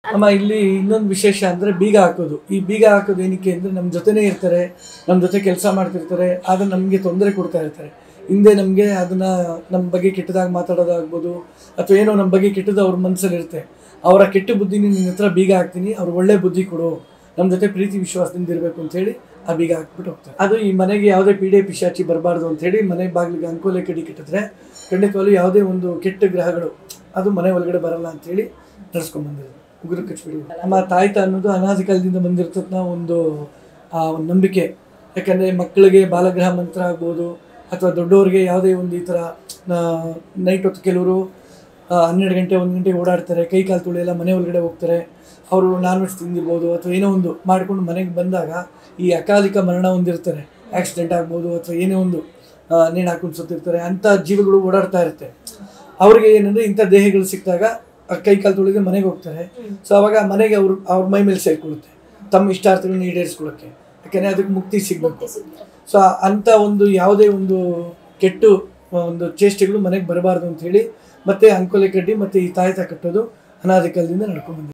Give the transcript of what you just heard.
ಅಮ್ಮ ಇಲ್ಲಿ ಇನ್ನೊಂದು ವಿಶೇಷ ಅಂದರೆ ಬೀಗ ಹಾಕೋದು ಈ ಬೀಗ ಹಾಕೋದು ಏನಕ್ಕೆ ಅಂದರೆ ನಮ್ಮ ಜೊತೆನೇ ಇರ್ತಾರೆ ನಮ್ಮ ಜೊತೆ ಕೆಲಸ ಮಾಡ್ತಿರ್ತಾರೆ ಆಗ ನಮಗೆ ತೊಂದರೆ ಕೊಡ್ತಾ ಇರ್ತಾರೆ ಹಿಂದೆ ನಮಗೆ ಅದನ್ನು ನಮ್ಮ ಬಗ್ಗೆ ಕೆಟ್ಟದಾಗಿ ಮಾತಾಡೋದಾಗ್ಬೋದು ಅಥವಾ ಏನೋ ನಮ್ಮ ಬಗ್ಗೆ ಕೆಟ್ಟದ್ದು ಅವ್ರ ಮನಸ್ಸಲ್ಲಿ ಇರುತ್ತೆ ಅವರ ಕೆಟ್ಟ ಬುದ್ಧಿನ ನಿನ್ನ ಹತ್ರ ಬೀಗ ಹಾಕ್ತೀನಿ ಅವ್ರು ಒಳ್ಳೆ ಬುದ್ಧಿ ಕೊಡು ನಮ್ಮ ಜೊತೆ ಪ್ರೀತಿ ವಿಶ್ವಾಸದಿಂದ ಇರಬೇಕು ಅಂತೇಳಿ ಆ ಬೀಗ ಹಾಕ್ಬಿಟ್ಟು ಹೋಗ್ತಾರೆ ಅದು ಈ ಮನೆಗೆ ಯಾವುದೇ ಪೀಡೆ ಪಿಶಾಚಿ ಬರಬಾರ್ದು ಅಂತೇಳಿ ಮನೆ ಬಾಗಿಲಿಗೆ ಅಂಕೋಲೆ ಕಡಿ ಕೆಟ್ಟಿದ್ರೆ ಖಂಡಿತವಾಗ್ಲೂ ಯಾವುದೇ ಒಂದು ಕೆಟ್ಟ ಗ್ರಹಗಳು ಅದು ಮನೆ ಒಳಗಡೆ ಬರಲ್ಲ ಅಂತೇಳಿ ನಡೆಸ್ಕೊಂಡ್ ಬಂದಿರೋದು ಉಗುರು ಕಚ್ಬಿಡಿ ನಮ್ಮ ತಾಯ್ತ ಅನ್ನೋದು ಅನಾದಿ ಕಾಲದಿಂದ ಬಂದಿರ್ತದ ಒಂದು ಆ ಒಂದು ನಂಬಿಕೆ ಯಾಕಂದರೆ ಮಕ್ಕಳಿಗೆ ಬಾಲಗ್ರಹ ಮಂತ್ರ ಆಗ್ಬೋದು ಅಥವಾ ದೊಡ್ಡವ್ರಿಗೆ ಯಾವುದೇ ಒಂದು ಈ ಥರ ನೈಟ್ ಹೊತ್ತು ಕೆಲವರು ಹನ್ನೆರಡು ಗಂಟೆ ಒಂದು ಗಂಟೆಗೆ ಓಡಾಡ್ತಾರೆ ಕೈ ಕಾಲು ತುಳಿಯೆಲ್ಲ ಮನೆ ಒಳಗಡೆ ಹೋಗ್ತಾರೆ ಅವರು ನಾನ್ ವೆಜ್ ತಿಂದಿರ್ಬೋದು ಅಥವಾ ಏನೋ ಒಂದು ಮಾಡ್ಕೊಂಡು ಮನೆಗೆ ಬಂದಾಗ ಈ ಅಕಾಲಿಕ ಮರಣ ಹೊಂದಿರ್ತಾರೆ ಆಕ್ಸಿಡೆಂಟ್ ಆಗ್ಬೋದು ಅಥವಾ ಏನೇ ಒಂದು ಆ, ನೇಣು ಹಾಕೊಂಡು ಸತ್ತಿರ್ತಾರೆ ಅಂಥ ಜೀವಿಗಳು ಓಡಾಡ್ತಾ ಇರುತ್ತೆ ಅವ್ರಿಗೆ ಏನಂದರೆ ಇಂಥ ದೇಹಗಳು ಸಿಕ್ಕಿದಾಗ ಕೈ ಕಾಲು ತುಳಿದು ಮನೆಗೆ ಹೋಗ್ತಾರೆ ಸೊ ಅವಾಗ ಮನೆಗೆ ಅವ್ರು ಅವ್ರ ಮೈ ಮೇಲೆ ಸೇರ್ಕೊಳ್ಳುತ್ತೆ ತಮ್ಮ ಇಷ್ಟಾರ್ಥಗಳನ್ನ ಈಡೇರಿಸ್ಕೊಳ್ಳೋಕ್ಕೆ ಯಾಕೆಂದರೆ ಅದಕ್ಕೆ ಮುಕ್ತಿ ಸಿಗಬೇಕು ಸೊ ಅಂಥ ಒಂದು ಯಾವುದೇ ಒಂದು ಕೆಟ್ಟು ಒಂದು ಚೇಷ್ಟೆಗಳು ಮನೆಗೆ ಬರಬಾರ್ದು ಅಂತ ಹೇಳಿ ಮತ್ತೆ ಅಂಕೋಲೆ ಕಡ್ಡಿ ಮತ್ತು ಈ ತಾಯ್ತ ಕಟ್ಟೋದು ಅನಾದಿ ಕಾಲದಿಂದ ನಡ್ಕೊಂಡು ಬಂದಿದೆ